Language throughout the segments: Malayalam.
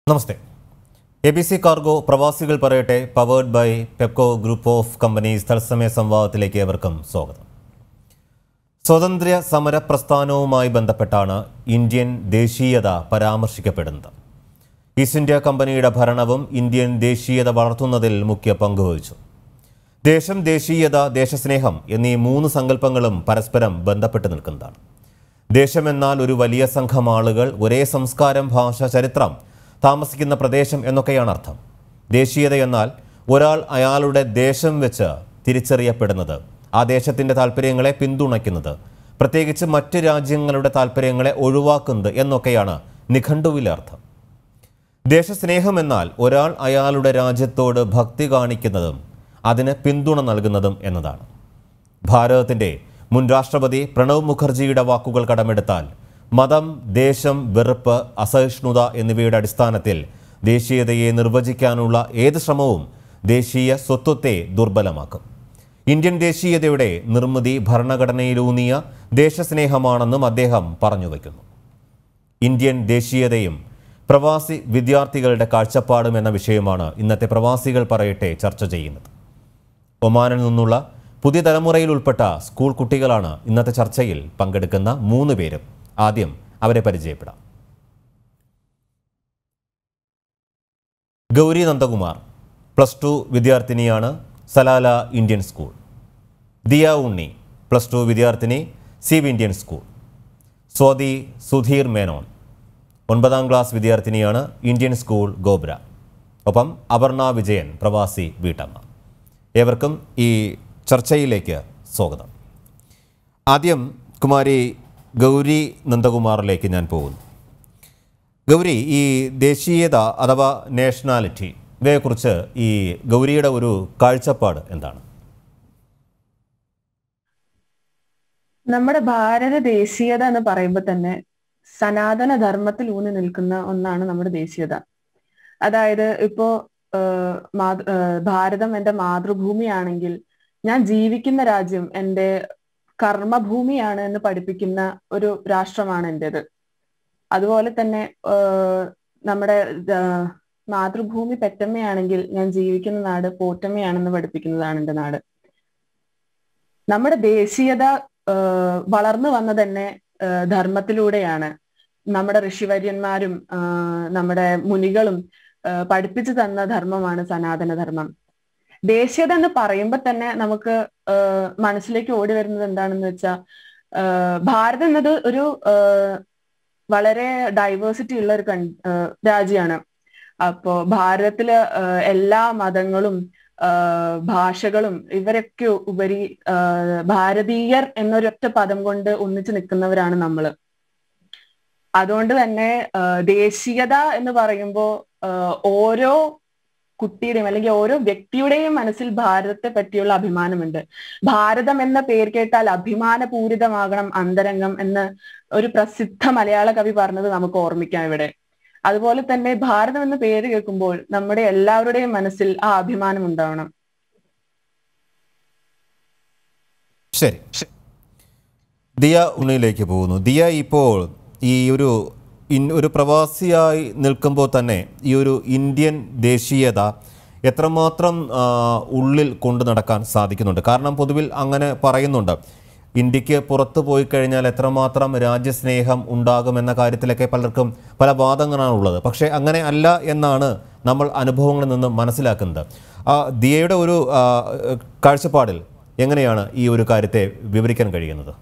Namaste A B C cargo പ്രവാസികൾ പറയട്ടെ powered by Pepco group of companies തത്സമയ സംവാദത്തിലേക്ക് ഏവർക്കും സ്വാഗതം സ്വാതന്ത്ര്യ സമര പ്രസ്ഥാനവുമായി ബന്ധപ്പെട്ടാണ് ഇന്ത്യൻ ദേശീയത പരാമർശിക്കപ്പെടുന്നത് ഈസ്റ്റ് ഇന്ത്യ കമ്പനിയുടെ ഭരണവും ഇന്ത്യൻ ദേശീയത വളർത്തുന്നതിൽ മുഖ്യ പങ്കുവഹിച്ചു ദേശം ദേശീയത ദേശസ്നേഹം എന്നീ മൂന്ന് സങ്കല്പങ്ങളും പരസ്പരം ബന്ധപ്പെട്ട് നിൽക്കുന്നതാണ് ദേശമെന്നാൽ ഒരു വലിയ സംഘം ആളുകൾ ഒരേ സംസ്കാരം ഭാഷ ചരിത്രം താമസിക്കുന്ന പ്രദേശം എന്നൊക്കെയാണ് അർത്ഥം ദേശീയത എന്നാൽ ഒരാൾ അയാളുടെ ദേശം വെച്ച് തിരിച്ചറിയപ്പെടുന്നത് ആ ദേശത്തിൻ്റെ താല്പര്യങ്ങളെ പിന്തുണയ്ക്കുന്നത് പ്രത്യേകിച്ച് മറ്റ് രാജ്യങ്ങളുടെ താല്പര്യങ്ങളെ ഒഴിവാക്കുന്നത് എന്നൊക്കെയാണ് നിഘണ്ടുവിലെ അർത്ഥം ദേശസ്നേഹം എന്നാൽ ഒരാൾ അയാളുടെ രാജ്യത്തോട് ഭക്തി കാണിക്കുന്നതും അതിന് പിന്തുണ നൽകുന്നതും എന്നതാണ് ഭാരതത്തിൻ്റെ മുൻ രാഷ്ട്രപതി പ്രണവ് മുഖർജിയുടെ വാക്കുകൾ കടമെടുത്താൽ മതം ദേശം വെറുപ്പ് അസഹിഷ്ണുത എന്നിവയുടെ അടിസ്ഥാനത്തിൽ ദേശീയതയെ നിർവചിക്കാനുള്ള ഏത് ശ്രമവും ദേശീയ സ്വത്വത്തെ ദുർബലമാക്കും ഇന്ത്യൻ ദേശീയതയുടെ നിർമ്മിതി ഭരണഘടനയിലൂന്നിയ ദേശസ്നേഹമാണെന്നും അദ്ദേഹം പറഞ്ഞു വയ്ക്കുന്നു ഇന്ത്യൻ ദേശീയതയും പ്രവാസി വിദ്യാർത്ഥികളുടെ കാഴ്ചപ്പാടും എന്ന വിഷയമാണ് ഇന്നത്തെ പ്രവാസികൾ പറയട്ടെ ചർച്ച ചെയ്യുന്നത് ഒമാനിൽ നിന്നുള്ള പുതിയ തലമുറയിൽ ഉൾപ്പെട്ട സ്കൂൾ കുട്ടികളാണ് ഇന്നത്തെ ചർച്ചയിൽ പങ്കെടുക്കുന്ന മൂന്ന് പേരും ആദ്യം അവരെ പരിചയപ്പെടാം ഗൗരി നന്ദകുമാർ പ്ലസ് ടു വിദ്യാർത്ഥിനിയാണ് Salalah Indian school Diya Unni plus two വിദ്യാർത്ഥിനി Seeb Indian school Swathi Sudheer Menon ഒൻപതാം ക്ലാസ് വിദ്യാർത്ഥിനിയാണ് ഇന്ത്യൻ സ്കൂൾ ഗോബ്ര ഒപ്പം അപർണ വിജയൻ പ്രവാസി വീട്ടമ്മ ഏവർക്കും ഈ ചർച്ചയിലേക്ക് സ്വാഗതം ആദ്യം കുമാരി ഗൗരി നന്ദകുമാറിലേക്ക് ഞാൻ പോകുന്നു ഗൗരി ഈ ദേശീയത അഥവാ നാഷണാലിറ്റി ഇവയെക്കുറിച്ച് ഈ ഗൗരിയുടെ ഒരു കാഴ്ചപ്പാട് എന്താണ് നമ്മുടെ ഭാരത ദേശീയത എന്ന് പറയുമ്പോൾ തന്നെ സനാതന ധർമ്മത്തിൽ ഊന്നി നിൽക്കുന്ന ഒന്നാണ് നമ്മുടെ ദേശീയത അതായത് ഇപ്പോ ആഹ് മാതൃ ആഹ് ഭാരതം എന്റെ മാതൃഭൂമിയാണെങ്കിൽ ഞാൻ ജീവിക്കുന്ന രാജ്യം എന്റെ കർമ്മഭൂമിയാണ് എന്ന് പഠിപ്പിക്കുന്ന ഒരു രാഷ്ട്രമാണ് എന്റേത് അതുപോലെ തന്നെ ആഹ് നമ്മുടെ ആഹ് മാതൃഭൂമി പെറ്റമ്മയാണെങ്കിൽ ഞാൻ ജീവിക്കുന്ന നാട് പോറ്റമ്മയാണെന്ന് പഠിപ്പിക്കുന്നതാണ് എന്റെ നാട് നമ്മുടെ ദേശീയത ആഹ് വളർന്നു വന്ന തന്നെ ആഹ് ധർമ്മത്തിലൂടെയാണ് നമ്മുടെ ഋഷിവര്യന്മാരും ആഹ് നമ്മുടെ മുനികളും ആഹ് പഠിപ്പിച്ചു തന്ന ധർമ്മമാണ് സനാതന ധർമ്മം ദേശീയത എന്ന് പറയുമ്പോൾ തന്നെ നമുക്ക് ആഹ് മനസ്സിലേക്ക് ഓടി വരുന്നത് എന്താണെന്ന് വെച്ചാൽ ഭാരതം എന്നത് ഒരു ആഹ് വളരെ ഡൈവേഴ്സിറ്റി ഉള്ള ഒരു കൺ രാജ്യമാണ് അപ്പോ ഭാരതത്തില് ആഹ് എല്ലാ മതങ്ങളും ആഹ് ഭാഷകളും ഇവരൊക്കെ ഉപരി ആഹ് ഭാരതീയർ എന്നൊരൊറ്റ പദം കൊണ്ട് ഒന്നിച്ചു നിൽക്കുന്നവരാണ് നമ്മള് അതുകൊണ്ട് തന്നെ ആഹ് ദേശീയത എന്ന് പറയുമ്പോൾ ഓരോ കുട്ടിയുടെയും അല്ലെങ്കിൽ ഓരോ വ്യക്തിയുടെയും മനസ്സിൽ ഭാരതത്തെ പറ്റിയുള്ള അഭിമാനമുണ്ട് ഭാരതം എന്ന പേര് കേട്ടാൽ അഭിമാനപൂരിതമാകണം അന്തരംഗം എന്ന് ഒരു പ്രസിദ്ധ മലയാള കവി പറഞ്ഞത് നമുക്ക് ഓർമ്മിക്കാം ഇവിടെ അതുപോലെ തന്നെ ഭാരതം എന്ന പേര് കേൾക്കുമ്പോൾ നമ്മുടെ എല്ലാവരുടെയും മനസ്സിൽ ആ അഭിമാനം ഉണ്ടാവണം ശരി ദിയ ഉണ്ണിയിലേക്ക് പോകുന്നു ദിയ ഇപ്പോൾ ഈ ഒരു ഇൻ ഒരു പ്രവാസിയായി നിൽക്കുമ്പോൾ തന്നെ ഈ ഒരു ഇന്ത്യൻ ദേശീയത എത്രമാത്രം ആ, ഉള്ളിൽ കൊണ്ടു നടക്കാൻ സാധിക്കുന്നുണ്ട് കാരണം പൊതുവിൽ അങ്ങനെ പറയുന്നുണ്ട് ഇന്ത്യക്ക് പുറത്തു പോയി കഴിഞ്ഞാൽ എത്രമാത്രം രാജ്യസ്നേഹം ഉണ്ടാകുമെന്ന കാര്യത്തിലൊക്കെ പലർക്കും പല വാദങ്ങളാണ് ഉള്ളത് പക്ഷേ അങ്ങനെ അല്ല എന്നാണ് നമ്മൾ അനുഭവങ്ങളിൽ നിന്ന് മനസ്സിലാക്കുന്നത് ആ, ദിയയുടെ ഒരു ആ, കാഴ്ചപ്പാടിൽ എങ്ങനെയാണ് ഈ ഒരു കാര്യത്തെ വിവരിക്കാൻ കഴിയുന്നത്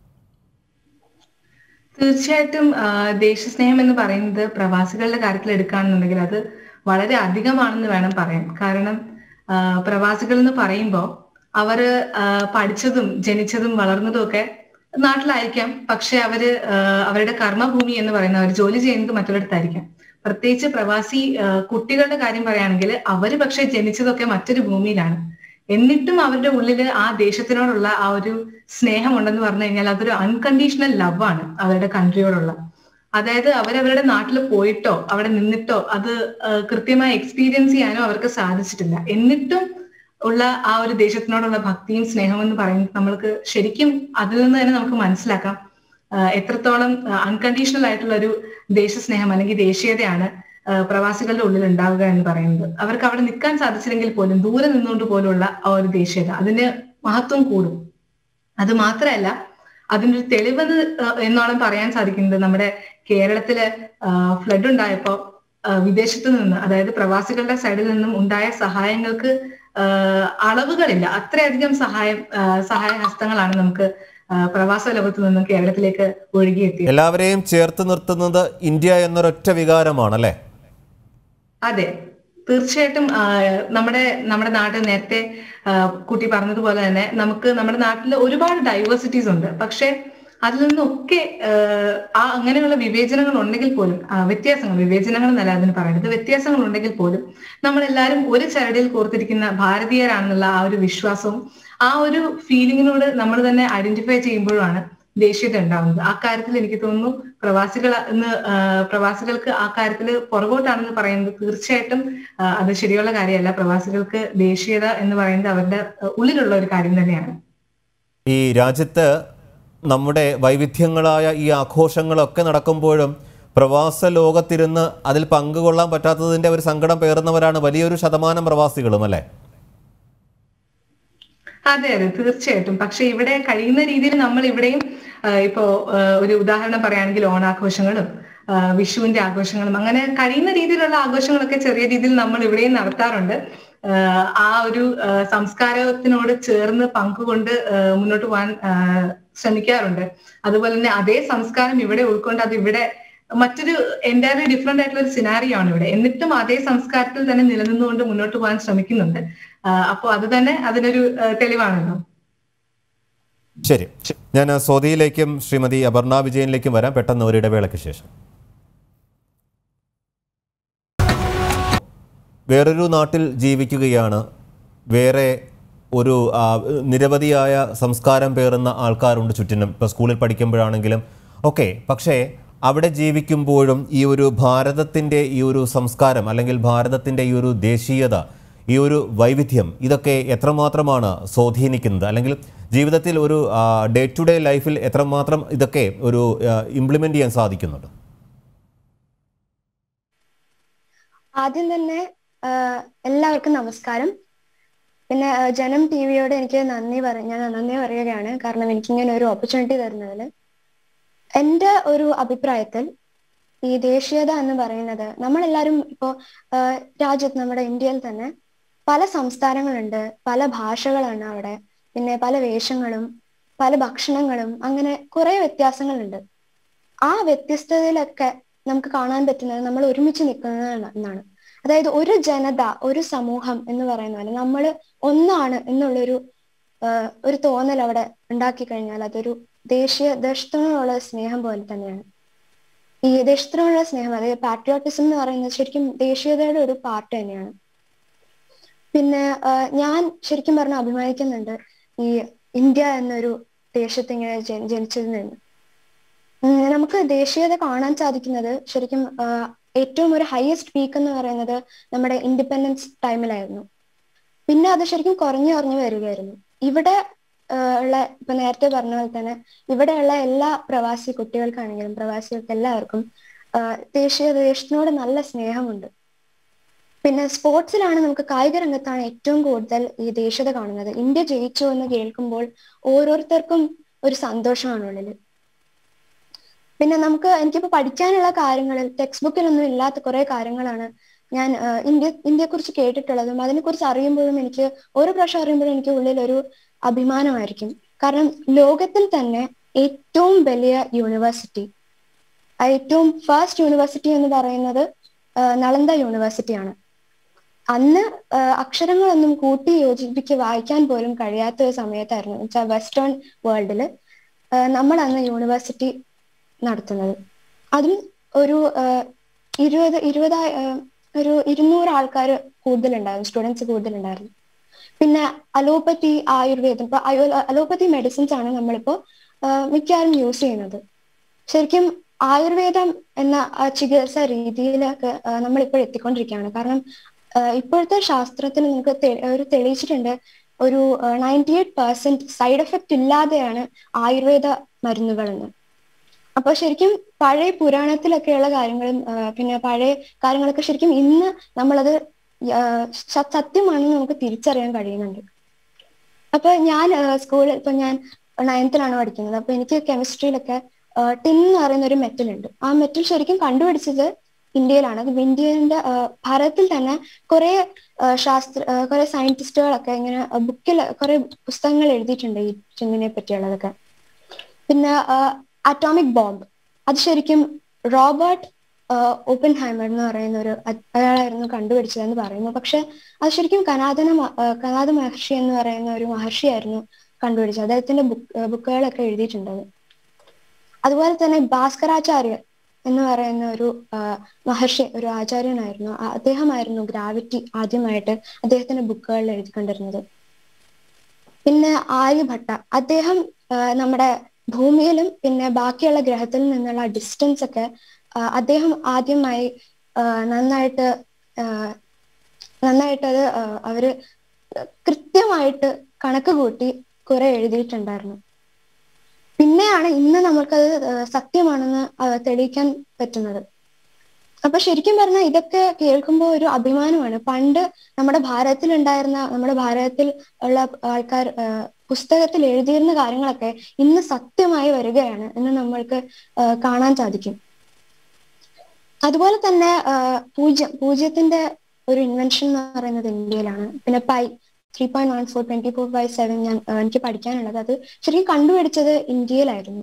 തീർച്ചയായിട്ടും ആ, ദേശസ്നേഹം എന്ന് പറയുന്നത് പ്രവാസികളുടെ കാര്യത്തിൽ എടുക്കുകയാണെന്നുണ്ടെങ്കിൽ അത് വളരെ അധികമാണെന്ന് വേണം പറയാൻ കാരണം ആ, പ്രവാസികൾ എന്ന് പറയുമ്പോൾ അവര് ആ, പഠിച്ചതും ജനിച്ചതും വളർന്നതും ഒക്കെ നാട്ടിലായിരിക്കാം പക്ഷെ അവര് ആ, അവരുടെ കർമ്മഭൂമി എന്ന് പറയുന്ന അവർ ജോലി ചെയ്യുന്നത് മറ്റൊരിടത്തായിരിക്കാം പ്രത്യേകിച്ച് പ്രവാസി ആ, കുട്ടികളുടെ കാര്യം പറയുകയാണെങ്കിൽ അവര് പക്ഷെ ജനിച്ചതൊക്കെ മറ്റൊരു ഭൂമിയിലാണ് എന്നിട്ടും അവരുടെ ഉള്ളിൽ ആ ദേശത്തിനോടുള്ള ആ ഒരു സ്നേഹം ഉണ്ടെന്ന് പറഞ്ഞു കഴിഞ്ഞാൽ അതൊരു അൺകണ്ടീഷണൽ ലവ് ആണ് അവരുടെ കൺട്രിയോടുള്ള അതായത് അവരവരുടെ നാട്ടിൽ പോയിട്ടോ അവിടെ നിന്നിട്ടോ അത് ആ, കൃത്യമായി എക്സ്പീരിയൻസ് ചെയ്യാനോ അവർക്ക് സാധിച്ചിട്ടില്ല എന്നിട്ടും ഉള്ള ആ ഒരു ദേശത്തിനോടുള്ള ഭക്തിയും സ്നേഹവും എന്ന് പറയുന്നത് നമ്മൾക്ക് ശരിക്കും അതിൽ നിന്ന് തന്നെ നമുക്ക് മനസ്സിലാക്കാം ആ, എത്രത്തോളം അൺകണ്ടീഷണൽ ആയിട്ടുള്ള ഒരു ദേശസ്നേഹം അല്ലെങ്കിൽ ദേശീയതയാണ് ആ, പ്രവാസികളുടെ ഉള്ളിൽ ഉണ്ടാവുക എന്ന് പറയുന്നത് അവർക്ക് അവിടെ നിൽക്കാൻ സാധിച്ചില്ലെങ്കിൽ പോലും ദൂരെ നിന്നുകൊണ്ട് പോലുള്ള ആ ഒരു ദേശീയത അതിന് മഹത്വം കൂടും അത് മാത്രമല്ല അതിന്റെ ഒരു തെളിവെന്ന് എന്നോണം പറയാൻ സാധിക്കുന്നത് നമ്മുടെ കേരളത്തില് ഫ്ലഡ് ഉണ്ടായപ്പോ ആ, വിദേശത്ത് നിന്ന് അതായത് പ്രവാസികളുടെ സൈഡിൽ നിന്നും ഉണ്ടായ സഹായങ്ങൾക്ക് ആ, അളവുകളില്ല അത്രയധികം സഹായം ആ, സഹായ ഹസ്തങ്ങളാണ് നമുക്ക് ആ, പ്രവാസ ലോകത്ത് നിന്നും കേരളത്തിലേക്ക് ഒഴുകിയെത്തിയത് എല്ലാവരെയും ചേർത്ത് നിർത്തുന്നത് ഇന്ത്യ എന്നൊരൊറ്റ വികാരമാണ് അല്ലേ അതെ തീർച്ചയായിട്ടും ആ, നമ്മുടെ നമ്മുടെ നാട്ടിൽ നേരത്തെ ആ, കുട്ടി പറഞ്ഞതുപോലെ തന്നെ നമുക്ക് നമ്മുടെ നാട്ടിൽ ഒരുപാട് ഡൈവേഴ്സിറ്റീസ് ഉണ്ട് പക്ഷെ അതിൽ നിന്നൊക്കെ ആ, ആ അങ്ങനെയുള്ള വിവേചനങ്ങൾ ഉണ്ടെങ്കിൽ പോലും ആ, വ്യത്യാസങ്ങൾ വിവേചനങ്ങൾ എന്നല്ല അതിന് പറയുന്നത് വ്യത്യാസങ്ങൾ ഉണ്ടെങ്കിൽ പോലും നമ്മളെല്ലാവരും ഒരു ചരടിൽ കോർത്തിരിക്കുന്ന ഭാരതീയരാണെന്നുള്ള ആ ഒരു വിശ്വാസവും ആ ഒരു ഫീലിങ്ങിനോട് നമ്മൾ തന്നെ ഐഡന്റിഫൈ ചെയ്യുമ്പോഴാണ് ദേശീയത ഉണ്ടാവുന്നത് ആ കാര്യത്തിൽ എനിക്ക് തോന്നുന്നു പ്രവാസികൾ ഇന്ന് ആ, പ്രവാസികൾക്ക് ആ കാര്യത്തിൽ പുറകോട്ടാണെന്ന് പറയുന്നത് തീർച്ചയായിട്ടും ആ, അത് ശരിയുള്ള കാര്യമല്ല പ്രവാസികൾക്ക് ദേശീയത എന്ന് പറയുന്നത് അവരുടെ ആ, ഉള്ളിലുള്ള ഒരു കാര്യം തന്നെയാണ് ഈ രാജ്യത്ത് നമ്മുടെ വൈവിധ്യങ്ങളായ ഈ ആഘോഷങ്ങളൊക്കെ നടക്കുമ്പോഴും പ്രവാസ ലോകത്തിരുന്ന് അതിൽ പങ്കുകൊള്ളാൻ പറ്റാത്തതിൻ്റെ ഒരു സങ്കടം പേറുന്നവരാണ് വലിയൊരു ശതമാനം പ്രവാസികളും അല്ലേ അതെ അതെ തീർച്ചയായിട്ടും പക്ഷെ ഇവിടെ കഴിയുന്ന രീതിയിൽ നമ്മൾ ഇവിടെയും ആ, ഇപ്പോ ആ, ഒരു ഉദാഹരണം പറയുകയാണെങ്കിൽ ഓണാഘോഷങ്ങളും ആ, വിഷുവിന്റെ ആഘോഷങ്ങളും അങ്ങനെ കഴിയുന്ന രീതിയിലുള്ള ആഘോഷങ്ങളൊക്കെ ചെറിയ രീതിയിൽ നമ്മൾ ഇവിടെയും നടത്താറുണ്ട് ആ, ആ ഒരു ആ, സംസ്കാരത്തിനോട് ചേർന്ന് പങ്കുകൊണ്ട് ആ, മുന്നോട്ട് പോകാൻ ആ, ശ്രമിക്കാറുണ്ട് അതുപോലെ തന്നെ അതേ സംസ്കാരം ഇവിടെ ഉൾക്കൊണ്ട് അത് ഇവിടെ മറ്റൊരു എൻറ്റയർലി ഡിഫറെന്റ് ആയിട്ടുള്ള ഒരു സിനാരിയോ ആണ് ഇവിടെ എന്നിട്ടും അതേ സംസ്കാരത്തിൽ തന്നെ നിലനിന്നുകൊണ്ട് മുന്നോട്ട് പോകാൻ ശ്രമിക്കുന്നുണ്ട് അപ്പോൾ അത് തന്നെ അതിനൊരു ആ, തെളിവാണല്ലോ ശരി ഞാൻ സ്വതിയിലേക്കും ശ്രീമതി അപർണ വിജയനിലേക്കും വരാം പെട്ടെന്ന് ഒരു ഇടവേളയ്ക്ക് ശേഷം വേറൊരു നാട്ടിൽ ജീവിക്കുകയാണ് വേറെ ഒരു ആ, നിരവധിയായ സംസ്കാരം പേറുന്ന ആൾക്കാരുണ്ട് ചുറ്റിനും ഇപ്പോൾ സ്കൂളിൽ പഠിക്കുമ്പോഴാണെങ്കിലും ഒക്കെ പക്ഷേ അവിടെ ജീവിക്കുമ്പോഴും ഈ ഒരു ഭാരതത്തിൻ്റെ ഈ ഒരു സംസ്കാരം അല്ലെങ്കിൽ ഭാരതത്തിൻ്റെ ഈ ഒരു ദേശീയത ഈ ഒരു വൈവിധ്യം ഇതൊക്കെ എത്രമാത്രമാണ് സ്വാധീനിക്കുന്നത് അല്ലെങ്കിൽ ജീവിതത്തിൽ ഒരു ഡേ ടു ഡേ ലൈഫിൽ എത്രമാത്രം ഇതൊക്കെ ഒരു ഇംപ്ലിമെൻ്റ് ചെയ്യാൻ സാധിക്കുന്നുണ്ട് ആദ്യം തന്നെ ആ, എല്ലാവർക്കും നമസ്കാരം പിന്നെ ആ, ജനം ടി വിയോട് എനിക്ക് നന്ദി പറ ഞാൻ നന്ദി പറയുകയാണ് കാരണം എനിക്ക് ഇങ്ങനെ ഒരു ഓപ്പർച്യൂണിറ്റി തരുന്നതിൽ എൻ്റെ ഒരു അഭിപ്രായത്തിൽ ഈ ദേശീയത എന്ന് പറയുന്നത് നമ്മളെല്ലാവരും ഇപ്പോൾ രാജ്യത്ത് നമ്മുടെ ഇന്ത്യയിൽ തന്നെ പല സംസ്ഥാനങ്ങളുണ്ട് പല ഭാഷകളാണ് അവിടെ പിന്നെ പല വേഷങ്ങളും പല ഭക്ഷണങ്ങളും അങ്ങനെ കുറെ വ്യത്യാസങ്ങളുണ്ട് ആ വ്യത്യസ്തതയിലൊക്കെ നമുക്ക് കാണാൻ പറ്റുന്നത് നമ്മൾ ഒരുമിച്ച് നിൽക്കുന്നത് എന്നാണ് അതായത് ഒരു ജനത ഒരു സമൂഹം എന്ന് പറയുന്ന പോലെ നമ്മൾ ഒന്നാണ് എന്നുള്ളൊരു ആഹ് ഒരു തോന്നൽ അവിടെ ഉണ്ടാക്കി കഴിഞ്ഞാൽ അതൊരു ദേശീയ ദേശത്തിനോടുള്ള സ്നേഹം പോലെ തന്നെയാണ് ഈ ദേശത്തിനോടുള്ള സ്നേഹം അതായത് പാട്രിയോട്ടിസം എന്ന് പറയുന്നത് ശരിക്കും ദേശീയതയുടെ ഒരു പാർട്ട് തന്നെയാണ് പിന്നെ ആഹ് ഞാൻ ശരിക്കും പറഞ്ഞ അഭിമാനിക്കുന്നുണ്ട് ഈ ഇന്ത്യ എന്നൊരു ദേശത്ത് ഇങ്ങനെ ജനി- ജനിച്ചതിൽ നിന്ന് ഉം, നമുക്ക് ദേശീയത കാണാൻ സാധിക്കുന്നത് ശരിക്കും ആഹ് ഏറ്റവും ഒരു ഹയസ്റ്റ് പീക്ക് എന്ന് പറയുന്നത് നമ്മുടെ ഇൻഡിപെൻഡൻസ് ടൈമിലായിരുന്നു പിന്നെ അത് ശരിക്കും കുറഞ്ഞു കുറഞ്ഞു വരികയായിരുന്നു ഇവിടെ ആഹ് ഉള്ള ഇപ്പൊ നേരത്തെ പറഞ്ഞ പോലെ തന്നെ ഇവിടെയുള്ള എല്ലാ പ്രവാസി കുട്ടികൾക്കാണെങ്കിലും പ്രവാസികൾക്ക് എല്ലാവർക്കും ആഹ് ദേശീയ ദേശത്തിനോട് നല്ല സ്നേഹമുണ്ട് പിന്നെ സ്പോർട്സിലാണ് നമുക്ക് കായിക രംഗത്താണ് ഏറ്റവും കൂടുതൽ ഈ ദേശീയത കാണുന്നത് ഇന്ത്യ ജയിച്ചു എന്ന് കേൾക്കുമ്പോൾ ഓരോരുത്തർക്കും ഒരു സന്തോഷമാണ് ഉള്ളിൽ പിന്നെ നമുക്ക് എനിക്കിപ്പോ പഠിക്കാനുള്ള കാര്യങ്ങളിൽ ടെക്സ്റ്റ് ബുക്കിലൊന്നും ഇല്ലാത്ത കുറെ കാര്യങ്ങളാണ് ഞാൻ ആഹ് ഇന്ത്യ ഇന്ത്യയെക്കുറിച്ച് കേട്ടിട്ടുള്ളതും അതിനെക്കുറിച്ച് അറിയുമ്പോഴും എനിക്ക് ഓരോ പ്രാവശ്യം അറിയുമ്പോഴും എനിക്ക് ഉള്ളിൽ ഒരു അഭിമാനമായിരിക്കും കാരണം ലോകത്തിൽ തന്നെ ഏറ്റവും വലിയ യൂണിവേഴ്സിറ്റി ആ ഏറ്റവും ഫസ്റ്റ് യൂണിവേഴ്സിറ്റി എന്ന് പറയുന്നത് ആഹ് നളന്ദ യൂണിവേഴ്സിറ്റിയാണ് അന്ന് ആഹ് അക്ഷരങ്ങളൊന്നും കൂട്ടി യോജിപ്പിക്ക് വായിക്കാൻ പോലും കഴിയാത്ത ഒരു സമയത്തായിരുന്നു വെച്ചാൽ വെസ്റ്റേൺ വേൾഡിൽ നമ്മൾ അന്ന് യൂണിവേഴ്സിറ്റി നടത്തുന്നത് അതും ഒരു ആഹ് ഇരുപത് ഇരുപതായി ആഹ് ഒരു ഇരുന്നൂറ് ആൾക്കാർ കൂടുതലുണ്ടായിരുന്നു സ്റ്റുഡൻസ് കൂടുതലുണ്ടായിരുന്നു പിന്നെ അലോപ്പതി ആയുർവേദം ഇപ്പൊ അയോ- അലോപ്പതി മെഡിസിൻസ് ആണ് നമ്മളിപ്പോ ആഹ് മിക്കവാറും യൂസ് ചെയ്യുന്നത് ശരിക്കും ആയുർവേദം എന്ന ആ ചികിത്സ രീതിയിലൊക്കെ ആഹ് നമ്മളിപ്പോൾ എത്തിക്കൊണ്ടിരിക്കുകയാണ് കാരണം ആഹ് ഇപ്പോഴത്തെ ശാസ്ത്രത്തിന് നമുക്ക് തെ- ഒരു തെളിയിച്ചിട്ടുണ്ട് ഒരു ninety eight percent side effect ഇല്ലാതെയാണ് ആയുർവേദ മരുന്നുകളെന്ന് അപ്പൊ ശരിക്കും പഴയ പുരാണത്തിലൊക്കെയുള്ള കാര്യങ്ങളും ആ, പിന്നെ പഴയ കാര്യങ്ങളൊക്കെ ശരിക്കും ഇന്ന് നമ്മളത് ആ, സ- സത്യമാണെന്ന് നമുക്ക് തിരിച്ചറിയാൻ കഴിയുന്നുണ്ട് അപ്പൊ ഞാൻ സ്കൂളിൽ ഇപ്പൊ ഞാൻ നയൻത്തിലാണ് പഠിക്കുന്നത് അപ്പൊ എനിക്ക് കെമിസ്ട്രിയിലൊക്കെ ടിൻ എന്ന് പറയുന്ന ഒരു മെറ്റൽ ഉണ്ട് ആ മെറ്റൽ ശരിക്കും കണ്ടുപിടിച്ചത് ഇന്ത്യയിലാണ് അത് ഇന്ത്യന്റെ ആ, ഭാരതത്തിൽ തന്നെ കുറെ ആ, ശാസ്ത്ര ആ, കുറെ സയന്റിസ്റ്റുകളൊക്കെ ഇങ്ങനെ ബുക്കിൽ കുറെ പുസ്തകങ്ങൾ എഴുതിയിട്ടുണ്ട് ഈ ടിന്നിനെ പറ്റിയുള്ളതൊക്കെ പിന്നെ അറ്റോമിക് ബോംബ് അത് ശരിക്കും റോബർട്ട് ഓപ്പൻ ഹൈമർ എന്ന് പറയുന്ന ഒരു അ- അയാളായിരുന്നു കണ്ടുപിടിച്ചതെന്ന് പറയുന്നു പക്ഷെ അത് ശരിക്കും കനാദന മ- ആ, കനാദ മഹർഷി എന്ന് പറയുന്ന ഒരു മഹർഷിയായിരുന്നു കണ്ടുപിടിച്ചത് അദ്ദേഹത്തിന്റെ ബുക്ക് ബുക്കുകളൊക്കെ എഴുതിയിട്ടുണ്ട് അത്. അതുപോലെ തന്നെ ഭാസ്കരാചാര്യർ എന്ന് പറയുന്ന ഒരു ആ, മഹർഷി ഒരു ആചാര്യനായിരുന്നു ആ- അദ്ദേഹമായിരുന്നു ഗ്രാവിറ്റി ആദ്യമായിട്ട് അദ്ദേഹത്തിന്റെ ബുക്കുകളിൽ എഴുതിക്കൊണ്ടിരുന്നത് പിന്നെ ആര്യഭട്ട അദ്ദേഹം ആ, നമ്മുടെ ഭൂമിയിലും പിന്നെ ബാക്കിയുള്ള ഗ്രഹത്തിൽ നിന്നുള്ള ഡിസ്റ്റൻസ് ഒക്കെ ആ, അദ്ദേഹം ആദ്യമായി ആ, നന്നായിട്ട് ആ, നന്നായിട്ട് അത് ആ, അവര് കൃത്യമായിട്ട് കണക്ക് കൂട്ടി കുറെ എഴുതിയിട്ടുണ്ടായിരുന്നു പിന്നെയാണ് ഇന്ന് നമ്മൾക്കത് ആ, സത്യമാണെന്ന് ആ, തെളിയിക്കാൻ പറ്റുന്നത് അപ്പൊ ശരിക്കും പറഞ്ഞാൽ ഇതൊക്കെ കേൾക്കുമ്പോൾ ഒരു അഭിമാനമാണ് പണ്ട് നമ്മുടെ ഭാരതത്തിൽ ഉണ്ടായിരുന്ന നമ്മുടെ ഭാരതത്തിൽ ഉള്ള ആൾക്കാർ ആ, പുസ്തകത്തിൽ എഴുതിയിരുന്ന കാര്യങ്ങളൊക്കെ ഇന്ന് സത്യമായി വരികയാണ് എന്ന് നമ്മൾക്ക് ആ, കാണാൻ സാധിക്കും അതുപോലെ തന്നെ ആ, പൂജ്യം പൂജ്യത്തിന്റെ ഒരു ഇൻവെൻഷൻ എന്ന് പറയുന്നത് ഇന്ത്യയിലാണ് പിന്നെ pi three point one four twenty four by seven ഞാൻ ആ, എനിക്ക് പഠിക്കാനുള്ളത് അത് ശരിക്കും കണ്ടുപിടിച്ചത് ഇന്ത്യയിലായിരുന്നു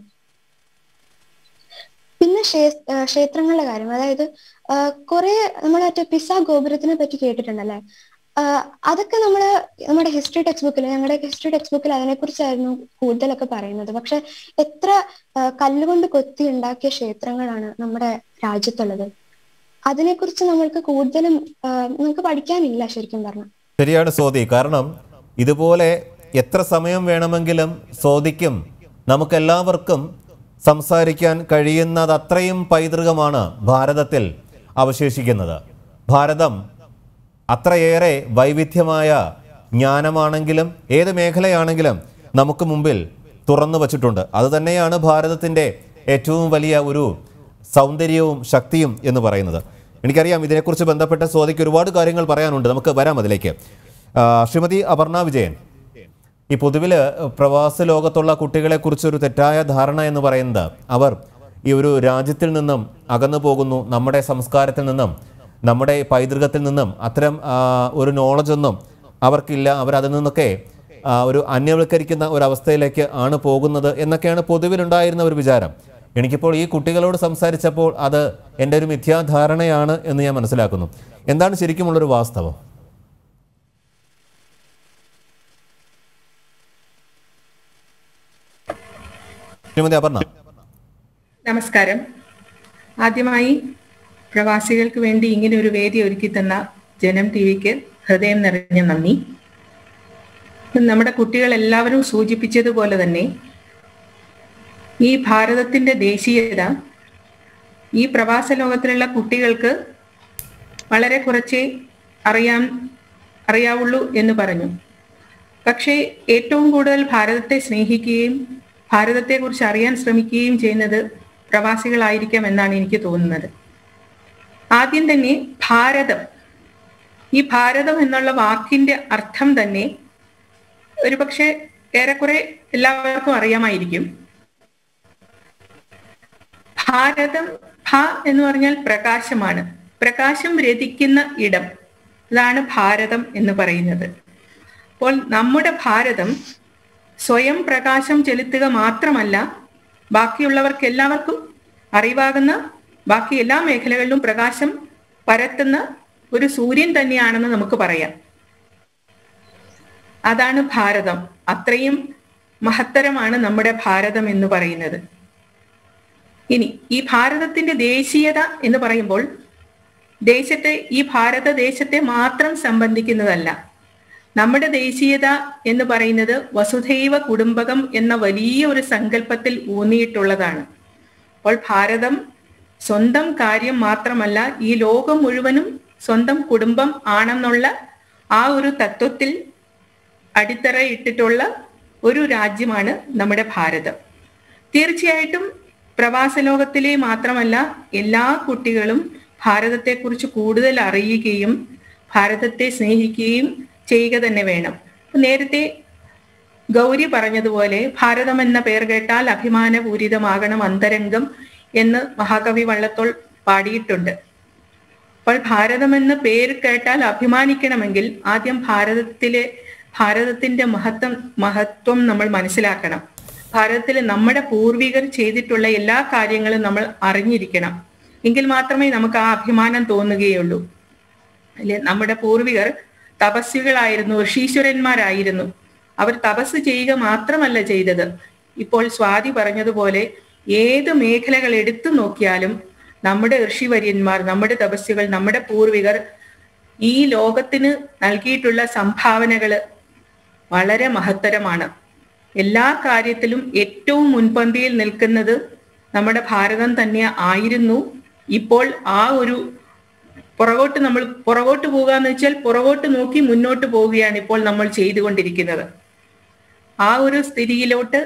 പിന്നെ ക്ഷേ- ആ, ക്ഷേത്രങ്ങളുടെ കാര്യം അതായത് കുറെ നമ്മൾ മറ്റേ പിസ ഗോപുരത്തിനെ പറ്റി കേട്ടിട്ടുണ്ടല്ലേ ആ, അതൊക്കെ നമ്മള് നമ്മുടെ ഹിസ്റ്ററി ടെക്സ്റ്റ് ബുക്കിൽ ഞങ്ങളുടെ ഹിസ്റ്ററി ടെക്സ്റ്റ് ബുക്കിൽ അതിനെക്കുറിച്ചായിരുന്നു കൂടുതലൊക്കെ പറയുന്നത് പക്ഷെ എത്ര ആ, കല്ലുകൊണ്ട് കൊത്തി ഉണ്ടാക്കിയ ക്ഷേത്രങ്ങളാണ് നമ്മുടെ രാജ്യത്തുള്ളത് അതിനെക്കുറിച്ച് നമ്മൾക്ക് കൂടുതലും ആ, നമുക്ക് പഠിക്കാനില്ല ശരിക്കും പറഞ്ഞാൽ ശരിയാണ് സ്വാതി കാരണം ഇതുപോലെ എത്ര സമയം വേണമെങ്കിലും സ്വാതിക്കും നമുക്കെല്ലാവർക്കും സംസാരിക്കാൻ കഴിയുന്നത് അത്രയും പൈതൃകമാണ് ഭാരതത്തിൽ അവശേഷിക്കുന്നത് ഭാരതം അത്രയേറെ വൈവിധ്യമായ ജ്ഞാനമാണെങ്കിലും ഏത് മേഖലയാണെങ്കിലും നമുക്ക് മുമ്പിൽ തുറന്നു വച്ചിട്ടുണ്ട് അതുതന്നെയാണ് ഭാരതത്തിൻ്റെ ഏറ്റവും വലിയ ഒരു സൗന്ദര്യവും ശക്തിയും എന്ന് പറയുന്നത് എനിക്കറിയാം ഇതിനെക്കുറിച്ച് ബന്ധപ്പെട്ട സ്വാതിക്ക് ഒരുപാട് കാര്യങ്ങൾ പറയാനുണ്ട് നമുക്ക് വരാം അതിലേക്ക് ആ, ശ്രീമതി അപർണ വിജയൻ ഈ പൊതുവിൽ പ്രവാസ ലോകത്തുള്ള കുട്ടികളെക്കുറിച്ചൊരു തെറ്റായ ധാരണ എന്ന് പറയുന്നത് അവർ ഈ ഒരു രാജ്യത്തിൽ നിന്നും അകന്നു പോകുന്നു നമ്മുടെ സംസ്കാരത്തിൽ നിന്നും നമ്മുടെ പൈതൃകത്തിൽ നിന്നും അത്തരം ആ, ഒരു നോളജൊന്നും അവർക്കില്ല അവരതിൽ നിന്നൊക്കെ ആ, ഒരു അന്യവൽക്കരിക്കുന്ന ഒരവസ്ഥയിലേക്ക് ആണ് പോകുന്നത് എന്നൊക്കെയാണ് പൊതുവിലുണ്ടായിരുന്ന ഒരു വിചാരം എനിക്കിപ്പോൾ ഈ കുട്ടികളോട് സംസാരിച്ചപ്പോൾ അത് എൻ്റെ ഒരു മിഥ്യാധാരണയാണ് എന്ന് ഞാൻ മനസ്സിലാക്കുന്നു എന്താണ് ശരിക്കുമുള്ളൊരു വാസ്തവം ശ്രീമതി അപർണ നമസ്കാരം ആദ്യമായി പ്രവാസികൾക്ക് വേണ്ടി ഇങ്ങനെ ഒരു വേദി ഒരുക്കി തന്ന ജനം ടി വിക്ക് ഹൃദയം നിറഞ്ഞ നന്ദി നമ്മുടെ കുട്ടികൾ എല്ലാവരും സൂചിപ്പിച്ചതുപോലെ തന്നെ ഈ ഭാരതത്തിന്റെ ദേശീയത ഈ പ്രവാസ ലോകത്തിലുള്ള കുട്ടികൾക്ക് വളരെ കുറച്ചേ അറിയാൻ അറിയാവുള്ളൂ എന്ന് പറഞ്ഞു പക്ഷേ ഏറ്റവും കൂടുതൽ ഭാരതത്തെ സ്നേഹിക്കുകയും ഭാരതത്തെക്കുറിച്ച് അറിയാൻ ശ്രമിക്കുകയും ചെയ്യുന്നത് പ്രവാസികളായിരിക്കാം എന്നാണ് എനിക്ക് തോന്നുന്നത് ആദ്യം തന്നെ ഭാരതം ഈ ഭാരതം എന്നുള്ള വാക്കിന്റെ അർത്ഥം തന്നെ ഒരുപക്ഷെ ഏറെക്കുറെ എല്ലാവർക്കും അറിയാമായിരിക്കും ഭാരതം ഭ എന്ന് പറഞ്ഞാൽ പ്രകാശമാണ് പ്രകാശം രതിക്കുന്ന ഇടം ഇതാണ് ഭാരതം എന്ന് പറയുന്നത് അപ്പോൾ നമ്മുടെ ഭാരതം സ്വയം പ്രകാശം ചെലുത്തുക മാത്രമല്ല ബാക്കിയുള്ളവർക്ക് എല്ലാവർക്കും അറിവാകുന്ന ബാക്കി എല്ലാ മേഖലകളിലും പ്രകാശം പരത്തുന്ന ഒരു സൂര്യൻ തന്നെയാണെന്ന് നമുക്ക് പറയാം അതാണ് ഭാരതം അത്രയും മഹത്തരമാണ് നമ്മുടെ ഭാരതം എന്ന് പറയുന്നത് ഇനി ഈ ഭാരതത്തിന്റെ ദേശീയത എന്ന് പറയുമ്പോൾ ദേശത്തെ ഈ ഭാരതദേശത്തെ മാത്രം സംബന്ധിക്കുന്നതല്ല നമ്മുടെ ദേശീയത എന്ന് പറയുന്നത് വസുധൈവ കുടുംബകം എന്ന വലിയ ഒരു സങ്കല്പത്തിൽ ഊന്നിയിട്ടുള്ളതാണ് അപ്പോൾ ഭാരതം സ്വന്തം കാര്യം മാത്രമല്ല ഈ ലോകം മുഴുവനും സ്വന്തം കുടുംബം ആണെന്നുള്ള ആ ഒരു തത്വത്തിൽ അടിത്തറ ഇട്ടിട്ടുള്ള ഒരു രാജ്യമാണ് നമ്മുടെ ഭാരതം തീർച്ചയായിട്ടും പ്രവാസ ലോകത്തിലെ മാത്രമല്ല എല്ലാ കുട്ടികളും ഭാരതത്തെക്കുറിച്ച് കൂടുതൽ അറിയുകയും ഭാരതത്തെ സ്നേഹിക്കുകയും ചെയ്യുക തന്നെ വേണം ഇപ്പൊ നേരത്തെ ഗൗരി പറഞ്ഞതുപോലെ ഭാരതം എന്ന പേർ കേട്ടാൽ അഭിമാനപൂരിതമാകണം അന്തരംഗം എന്ന് മഹാകവി വള്ളത്തോൾ പാടിയിട്ടുണ്ട് അപ്പോൾ ഭാരതം എന്ന പേര് കേട്ടാൽ അഭിമാനിക്കണമെങ്കിൽ ആദ്യം ഭാരതത്തിലെ ഭാരതത്തിന്റെ മഹത്വം മഹത്വം നമ്മൾ മനസ്സിലാക്കണം ഭാരതത്തിൽ നമ്മുടെ പൂർവികർ ചെയ്തിട്ടുള്ള എല്ലാ കാര്യങ്ങളും നമ്മൾ അറിഞ്ഞിരിക്കണം എങ്കിൽ മാത്രമേ നമുക്ക് ആ അഭിമാനം തോന്നുകയുള്ളൂ അല്ലെ നമ്മുടെ പൂർവികർ തപസ്വികളായിരുന്നു ഋഷീശ്വരന്മാരായിരുന്നു അവർ തപസ് ചെയ്യുക മാത്രമല്ല ചെയ്തത് ഇപ്പോൾ സ്വാതി പറഞ്ഞതുപോലെ ഏത് മേഖലകൾ എടുത്തു നോക്കിയാലും നമ്മുടെ ഋഷിവര്യന്മാർ നമ്മുടെ തപസ്വികൾ നമ്മുടെ പൂർവികർ ഈ ലോകത്തിന് നൽകിയിട്ടുള്ള സംഭാവനകള് വളരെ മഹത്തരമാണ് എല്ലാ കാര്യത്തിലും ഏറ്റവും മുൻപന്തിയിൽ നിൽക്കുന്നത് നമ്മുടെ ഭാരതം തന്നെ ആയിരുന്നു ഇപ്പോൾ ആ ഒരു പുറകോട്ട് നമ്മൾ പുറകോട്ട് പോകുക എന്ന് വെച്ചാൽ പുറകോട്ട് നോക്കി മുന്നോട്ട് പോവുകയാണ് ഇപ്പോൾ നമ്മൾ ചെയ്തുകൊണ്ടിരിക്കുന്നത് ആ ഒരു സ്ഥിതിയിലോട്ട്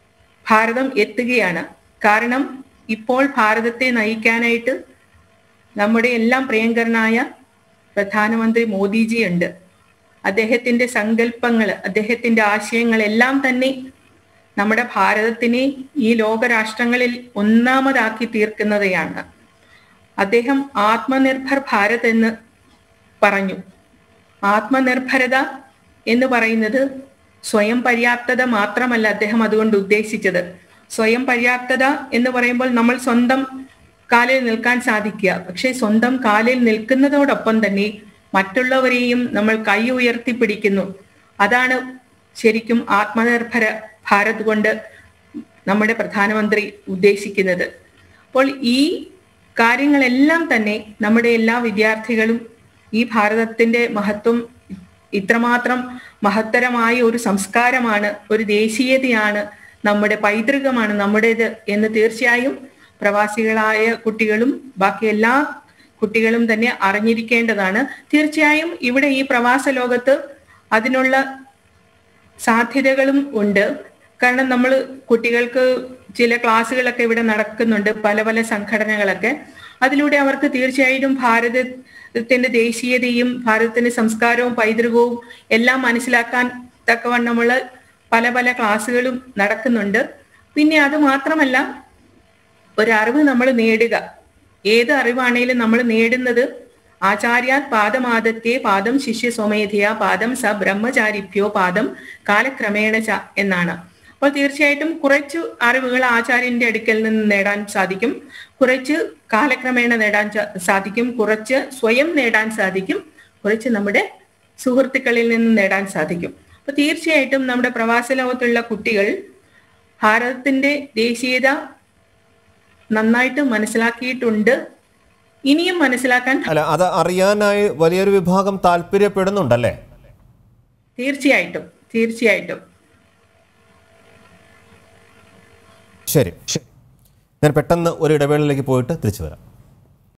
ഭാരതം എത്തുകയാണ് കാരണം ഇപ്പോൾ ഭാരതത്തെ നയിക്കാനായിട്ട് നമ്മുടെ എല്ലാം പ്രിയങ്കരനായ പ്രധാനമന്ത്രി മോദിജി ഉണ്ട് അദ്ദേഹത്തിന്റെ സങ്കല്പങ്ങൾ അദ്ദേഹത്തിന്റെ ആശയങ്ങൾ എല്ലാം തന്നെ നമ്മുടെ ഭാരതത്തിനെ ഈ ലോകരാഷ്ട്രങ്ങളിൽ ഒന്നാമതാക്കി തീർക്കുന്നവയാണ് അദ്ദേഹം ആത്മനിർഭർ ഭാരത് എന്ന് പറഞ്ഞു ആത്മനിർഭരത എന്ന് പറയുന്നത് സ്വയം പര്യാപ്തത മാത്രമല്ല അദ്ദേഹം അതുകൊണ്ട് ഉദ്ദേശിച്ചത് സ്വയം പര്യാപ്തത എന്ന് പറയുമ്പോൾ നമ്മൾ സ്വന്തം കാലിൽ നിൽക്കാൻ സാധിക്കുക പക്ഷെ സ്വന്തം കാലിൽ നിൽക്കുന്നതോടൊപ്പം തന്നെ മറ്റുള്ളവരെയും നമ്മൾ കൈ ഉയർത്തി പിടിക്കുന്നു അതാണ് ശരിക്കും ആത്മനിർഭര ഭാരത് കൊണ്ട് നമ്മുടെ പ്രധാനമന്ത്രി ഉദ്ദേശിക്കുന്നത് അപ്പോൾ ഈ കാര്യങ്ങളെല്ലാം തന്നെ നമ്മുടെ എല്ലാ വിദ്യാർത്ഥികളും ഈ ഭാരതത്തിന്റെ മഹത്വം ഇത്രമാത്രം മഹത്തരമായ ഒരു സംസ്കാരമാണ് ഒരു ദേശീയതയാണ് നമ്മുടെ പൈതൃകമാണ് നമ്മുടേത് എന്ന് തീർച്ചയായും പ്രവാസികളായ കുട്ടികളും ബാക്കി എല്ലാ കുട്ടികളും തന്നെ അറിഞ്ഞിരിക്കേണ്ടതാണ് തീർച്ചയായും ഇവിടെ ഈ പ്രവാസ ലോകത്ത് അതിനുള്ള സാധ്യതകളും ഉണ്ട് കാരണം നമ്മൾ കുട്ടികൾക്ക് ചില ക്ലാസ്സുകളൊക്കെ ഇവിടെ നടക്കുന്നുണ്ട് പല പല സംഘടനകളൊക്കെ അതിലൂടെ അവർക്ക് തീർച്ചയായിട്ടും ഭാരതത്തിന്റെ ദേശീയതയും ഭാരതത്തിന്റെ സംസ്കാരവും പൈതൃകവും എല്ലാം മനസ്സിലാക്കാൻ തക്കവണ്ണമുള്ള പല പല ക്ലാസ്സുകളും നടക്കുന്നുണ്ട് പിന്നെ അത് മാത്രമല്ല ഒരറിവ് നമ്മൾ നേടുക ഏത് അറിവാണേലും നമ്മൾ നേടുന്നത് ആചാര്യാത് പാദമാദത്തെ പാദം ശിഷ്യ സ്വമേധയ പാദം സ ബ്രഹ്മചാരിഭ്യോ പാദം കാലക്രമേണ ച എന്നാണ് അപ്പോൾ തീർച്ചയായിട്ടും കുറച്ച് അറിവുകൾ ആചാര്യന്റെ അടുക്കൽ നിന്ന് നേടാൻ സാധിക്കും കുറച്ച് കാലക്രമേണ നേടാൻ ച- സാധിക്കും കുറച്ച് സ്വയം നേടാൻ സാധിക്കും കുറച്ച് നമ്മുടെ സുഹൃത്തുക്കളിൽ നിന്ന് നേടാൻ സാധിക്കും അപ്പൊ തീർച്ചയായിട്ടും നമ്മുടെ പ്രവാസ ലോകത്തുള്ള കുട്ടികൾ ഭാരതത്തിന്റെ ദേശീയത നന്നായിട്ട് മനസ്സിലാക്കിയിട്ടുണ്ട് ഇനിയും മനസ്സിലാക്കാൻ അല്ല അത് അറിയാനായി വലിയൊരു വിഭാഗം താല്പര്യപ്പെടുന്നുണ്ടല്ലേ തീർച്ചയായിട്ടും തീർച്ചയായിട്ടും ശരി ഞാൻ പെട്ടെന്ന് ഒരു ഇടവേളയിലേക്ക് പോയിട്ട് തിരിച്ചു വരാം